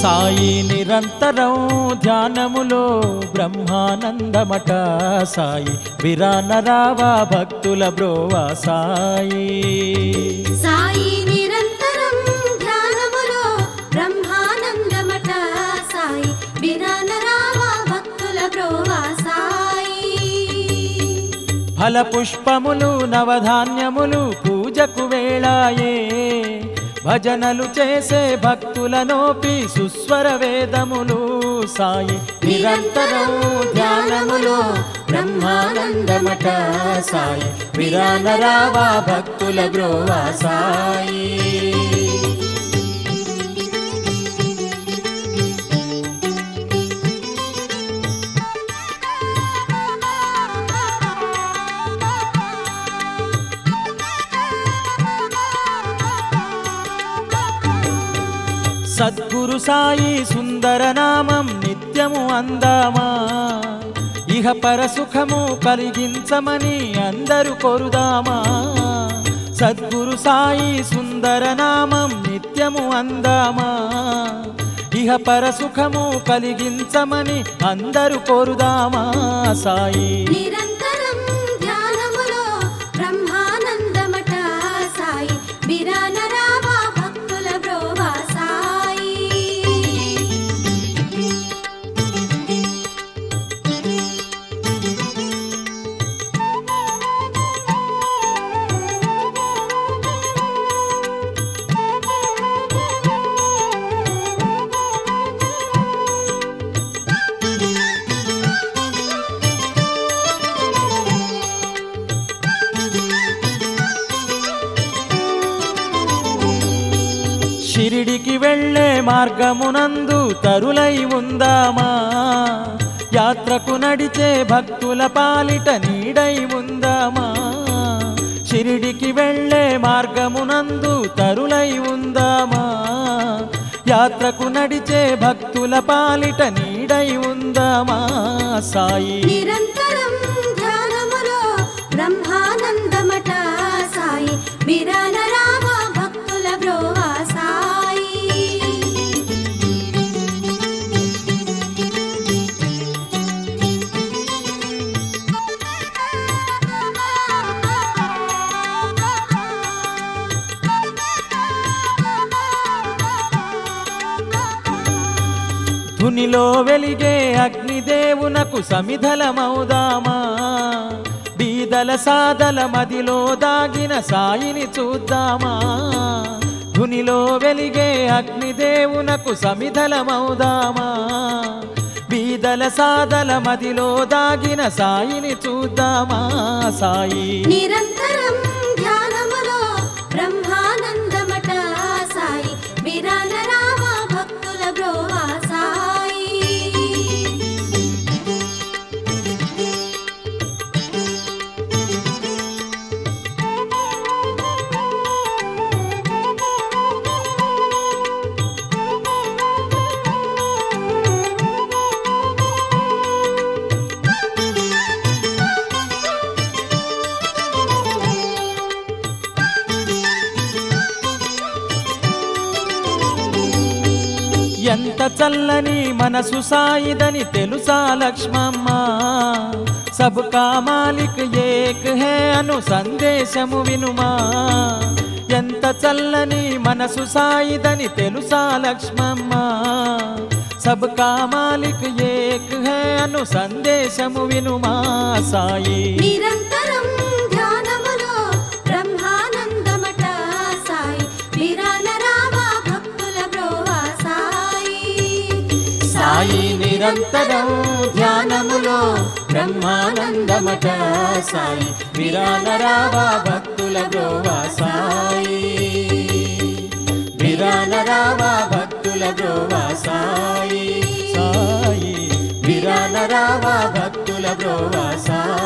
సాయి నిరంతరం ధ్యానములో బ్రహ్మానందమట సాయి విరానరావా భక్తుల బ్రోవా సాయి సాయి నిరంతరం ధ్యానములో బ్రహ్మానందమట సాయి విరానరావా భక్తుల బ్రోవా సాయి ఫల పుష్పములు నవధాన్యములు పూజకు వేళాయే భజనలు చేసే భక్తుల నోపి సుస్వర వేదములు సాయి నిరంతరం ధ్యానములో బ్రహ్మానందమట సాయి విరానరావా భక్తుల బ్రోవా సాయి సద్గురు సాయి సుందర నామం నిత్యము అందామా ఇహ పర సుఖము కలిగించమని అందరూ కోరుదామా సద్గురు సాయి సుందర నామం నిత్యము అందామా ఇహ పర సుఖము కలిగించమని అందరూ కోరుదామా సాయి నిరంతరం ధ్యానములో బ్రహ్మానందమట సాయి విరానరావా భక్తుల బ్రోవా సాయి షిరిడికి వెళ్ళే మార్గమునందు తరులై ఉందామా యాత్రకు నడిచే భక్తుల పాలిట నీడై ఉందామా షిరిడికి వెళ్ళే మార్గమునందు తరులై ఉందామా యాత్రకు నడిచే భక్తుల పాలిట నీడై ఉందామా సాయి నిరంతరం ధ్యానములో బ్రహ్మానందమట సాయి విరానరావా భక్తుల బ్రోవా సాయి ధునిలో వెలిగే అగ్నిదేవునకు సమిధలమౌదామా బీదల సాదల మదిలో దాగిన సాయిని చూద్దామా ధునిలో వెలిగే అగ్నిదేవునకు సమిధలమౌదామా బీదల సాదల మదిలో దాగిన సాయిని చూద్దామా సాయి నిరంతరం ధ్యానములో బ్రహ్మానందమట సాయి విరానరావా భక్తుల బ్రోవా సాయి ఎంత చల్లని మనసు సాయిదని తెలుసా లక్ష్మమ్మ సబ్కా మాలిక్ ఏక్ హే అను సందేశము వినుమా ఎంత చల్లని మనసు సాయిదని తెలుసా లక్ష్మమ్మ సబ్కా మాలిక్ ఏక్ హే అను సందేశము వినుమా సాయి నిరంతరం ధ్యానములో బ్రహ్మానందమట సాయి విరానరావా భక్తుల బ్రోవా సాయి సాయి నిరంతరం ధ్యానములో బ్రహ్మానందమట సాయి విరానరావా భక్తుల బ్రోవా సాయి విరానరావా భక్తుల బ్రోవా సాయి సాయి విరానరావా భక్తుల బ్రోవా సాయి